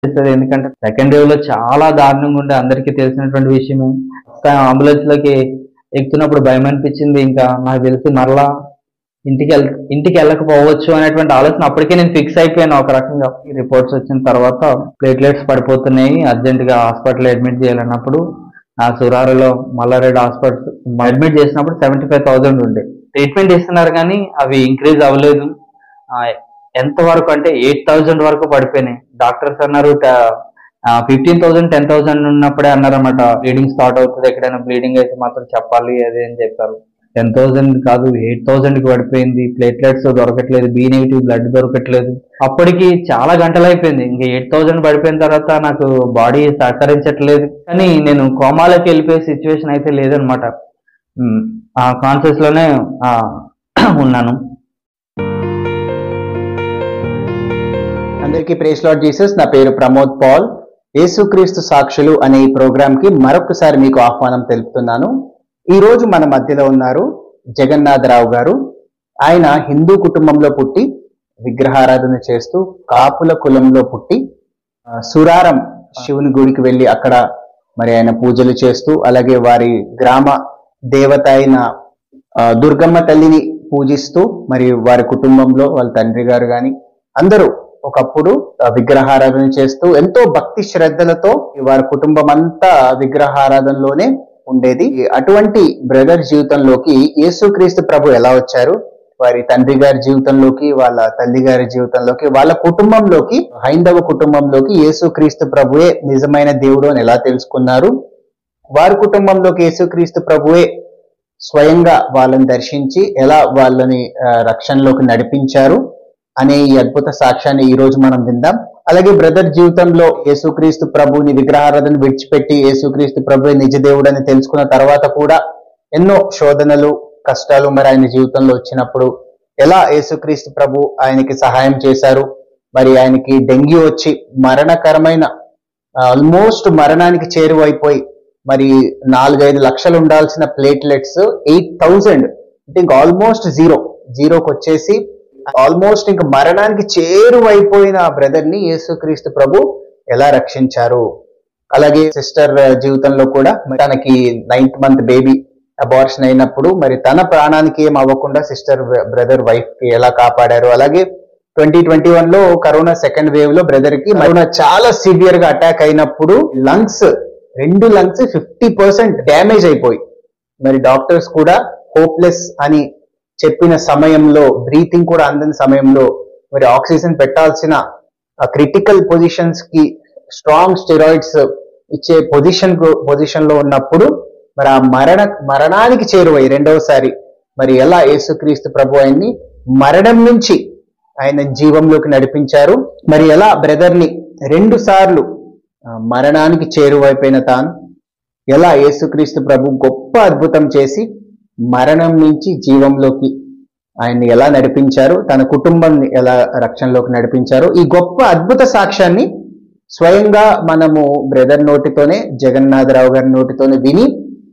చేస్తుంది ఎందుకంటే second wave లో చాలా దారుణంగా ఉండే అందరికీ తెలిసినటువంటి విషయమే అంబులెన్స్ లోకి ఎక్కుతున్నప్పుడు భయం అనిపించింది ఇంకా నాకు తెలిసి మరలా ఇంటికి వెళ్ ఇంటికి వెళ్ళకపోవచ్చు అనేటువంటి ఆలోచన అప్పటికే నేను ఫిక్స్ అయిపోయాను ఒక రకంగా ఈ రిపోర్ట్స్ వచ్చిన తర్వాత ప్లేట్లెట్స్ పడిపోతున్నాయి అర్జెంట్ గా హాస్పిటల్ అడ్మిట్ చేయాలన్నప్పుడు ఆ సురారులో మల్లారెడ్డి హాస్పిటల్ అడ్మిట్ చేసినప్పుడు సెవెంటీ ఫైవ్ థౌసండ్ ఉండే ట్రీట్మెంట్ ఇస్తున్నారు కానీ అవి ఇంక్రీజ్ అవ్వలేదు ఆ, ఎంత వరకు అంటే ఎయిట్ థౌజండ్ వరకు పడిపోయినాయి డాక్టర్స్ అన్నారు ఫిఫ్టీన్ థౌసండ్ టెన్ థౌసండ్ ఉన్నప్పుడే అన్నారన్నమాట బ్లీడింగ్ స్టార్ట్ అవుతుంది ఎక్కడైనా బ్లీడింగ్ అయితే మాత్రం చెప్పాలి అది అని చెప్పారు టెన్ థౌసండ్ కాదు ఎయిట్ థౌసండ్ కి పడిపోయింది ప్లేట్లెట్స్ దొరకట్లేదు బి నెగిటివ్ బ్లడ్ దొరకట్లేదు అప్పటికి చాలా గంటలు అయిపోయింది ఇంకా ఎయిట్ థౌసండ్ పడిపోయిన తర్వాత నాకు బాడీ సహకరించట్లేదు కానీ నేను కోమాలోకి వెళ్ళిపోయే సిచ్యువేషన్ అయితే లేదనమాట ఉమ్, ఆ కాన్షియస్ లోనే ఆ, ఉన్నాను అందరికీ ప్రేస్ లాడ్ జీసస్ నా పేరు ప్రమోద్ పాల్ యేసుక్రీస్తు సాక్షులు అనే ఈ ప్రోగ్రామ్ కి మరొకసారి మీకు ఆహ్వానం తెలుపుతున్నాను ఈ రోజు మన మధ్యలో ఉన్నారు జగన్నాథరావు గారు ఆయన హిందూ కుటుంబంలో పుట్టి విగ్రహారాధన చేస్తూ కాపుల కులంలో పుట్టి ఆ, సురారం శివుని గుడికి వెళ్ళి అక్కడ మరి ఆయన పూజలు చేస్తూ అలాగే వారి గ్రామ దేవత అయిన ఆ, దుర్గమ్మ తల్లిని పూజిస్తూ మరి వారి కుటుంబంలో వాళ్ళ తండ్రి గారు గాని అందరూ ఒకప్పుడు ఆ, విగ్రహారాధన చేస్తూ ఎంతో భక్తి శ్రద్ధలతో వారి కుటుంబం అంతా విగ్రహారాధనలోనే ఉండేది అటువంటి బ్రదర్ జీవితంలోకి యేసుక్రీస్తు ప్రభు ఎలా వచ్చారు వారి తండ్రి గారి జీవితంలోకి వాళ్ళ తల్లి గారి జీవితంలోకి వాళ్ళ కుటుంబంలోకి హైందవ కుటుంబంలోకి యేసుక్రీస్తు ప్రభువే నిజమైన దేవుడు అని ఎలా తెలుసుకున్నారు వారి కుటుంబంలోకి యేసుక్రీస్తు ప్రభువే స్వయంగా వాళ్ళని దర్శించి ఎలా వాళ్ళని ఆ, రక్షణలోకి నడిపించారు అనే ఈ అద్భుత సాక్ష్యాన్ని ఈ రోజు మనం విందాం అలాగే బ్రదర్ జీవితంలో యేసుక్రీస్తు ప్రభుని విగ్రహారాధన విడిచిపెట్టి యేసుక్రీస్తు ప్రభు నిజ దేవుడని తెలుసుకున్న తర్వాత కూడా ఎన్నో శోధనలు కష్టాలు మరి ఆయన జీవితంలో వచ్చినప్పుడు ఎలా యేసుక్రీస్తు ప్రభు ఆయనకి సహాయం చేశారు మరి ఆయనకి డెంగ్యూ వచ్చి మరణకరమైన ఆల్మోస్ట్ మరణానికి చేరువైపోయి మరి నాలుగైదు లక్షలు ఉండాల్సిన ప్లేట్లెట్స్ ఎయిట్ థౌజండ్ అంటే ఇంకా ఆల్మోస్ట్ జీరో జీరోకి వచ్చేసి ఆల్మోస్ట్ ఇంకా మరణానికి చేరువైపోయిన ఆ బ్రదర్ ని యేసుక్రీస్తు ప్రభు ఎలా రక్షించారు అలాగే సిస్టర్ జీవితంలో కూడా తనకి నైన్త్ మంత్ బేబీ అబార్షన్ అయినప్పుడు మరి తన ప్రాణానికి ఏం అవ్వకుండా సిస్టర్ బ్రదర్ వైఫ్ కి ఎలా కాపాడారు అలాగే ట్వంటీ ట్వంటీ వన్ లో కరోనా సెకండ్ వేవ్ లో బ్రదర్ కి కరోనా చాలా సివియర్ గా అటాక్ అయినప్పుడు లంగ్స్ రెండు లంగ్స్ ఫిఫ్టీ పర్సెంట్ డ్యామేజ్ అయిపోయి మరి డాక్టర్స్ కూడా హోప్లెస్ అని చెప్పిన సమయంలో బ్రీతింగ్ కూడా అందని సమయంలో మరి ఆక్సిజన్ పెట్టాల్సిన క్రిటికల్ పొజిషన్స్ కి స్ట్రాంగ్ స్టెరాయిడ్స్ ఇచ్చే పొజిషన్ పొజిషన్ లో ఉన్నప్పుడు మరి ఆ మరణ మరణానికి చేరువై రెండవసారి మరి ఎలా యేసుక్రీస్తు ప్రభు ఆయన్ని మరణం నుంచి ఆయన జీవంలోకి నడిపించారు మరి ఎలా బ్రదర్ ని రెండు సార్లు ఆ, మరణానికి చేరువైపోయిన తాను ఎలా యేసుక్రీస్తు ప్రభు గొప్ప అద్భుతం చేసి మరణం నుంచి జీవంలోకి ఆయన్ని ఎలా నడిపించారు తన కుటుంబాన్ని ఎలా రక్షణలోకి నడిపించారు ఈ గొప్ప అద్భుత సాక్ష్యాన్ని స్వయంగా మనము బ్రదర్ నోటితోనే జగన్నాథరావు గారి నోటితోనే విని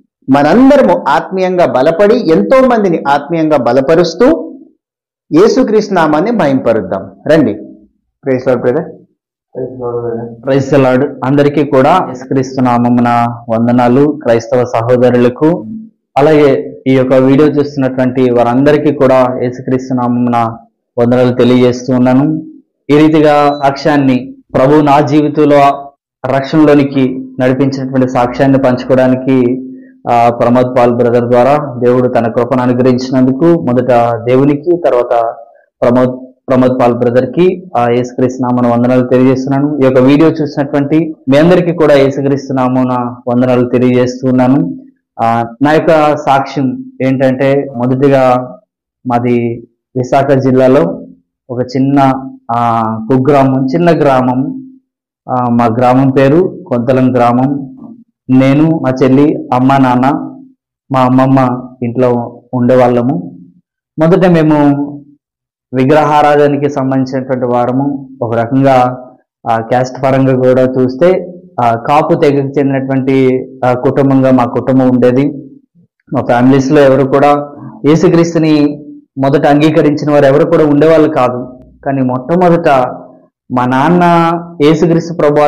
మనందరము ఆత్మీయంగా బలపడి ఎంతో మందిని ఆత్మీయంగా బలపరుస్తూ యేసుక్రీస్తు నామాన్ని మహింపరుద్దాం రండి ప్రేస్ బ్రదర్ ప్రైజ్ లార్డ్ అందరికీ కూడా యేసుక్రీస్తు నామమున వందనాలు క్రైస్తవ సహోదరులకు అలాగే ఈ యొక్క వీడియో చూస్తున్నటువంటి వారందరికీ కూడా యేసుక్రీస్తు నామమున వందనాలు తెలియజేస్తూ ఉన్నాను ఈ రీతిగా సాక్ష్యాన్ని ప్రభు నా జీవితంలో రక్షణలోనికి నడిపించినటువంటి సాక్ష్యాన్ని పంచుకోవడానికి ఆ, ప్రమోద్ పాల్ బ్రదర్ ద్వారా దేవుడు తన కృపను అనుగ్రహించినందుకు మొదట దేవునికి తర్వాత ప్రమోద్ ప్రమోద్ పాల్ బ్రదర్ కి ఆ యేసుక్రీస్తు నామన వందనాలు తెలియజేస్తున్నాను ఈ యొక్క వీడియో చూసినటువంటి మీ అందరికీ కూడా యేసుక్రీస్తు నామన వందనాలు తెలియజేస్తున్నాను ఆ, నా యొక్క సాక్ష్యం ఏంటంటే మొదటిగా మాది విశాఖ జిల్లాలో ఒక చిన్న ఆ, కుగ్రామం చిన్న గ్రామం ఆ, మా గ్రామం పేరు కొంతలం గ్రామం నేను మా చెల్లి అమ్మ నాన్న మా అమ్మమ్మ ఇంట్లో ఉండేవాళ్ళము మొదట మేము విగ్రహారాధనకి సంబంధించినటువంటి వారము ఒక రకంగా ఆ, క్యాస్ట్ పరంగా కూడా చూస్తే ఆ, కాపు తెగకు చెందినటువంటి ఆ, కుటుంబంగా మా కుటుంబం ఉండేది మా ఫ్యామిలీస్ లో ఎవరు కూడా యేసుక్రీస్తుని మొదట అంగీకరించిన వారు ఎవరు కూడా ఉండేవాళ్ళు కాదు కానీ మొట్టమొదట మా నాన్న యేసుక్రీస్తు ప్రభు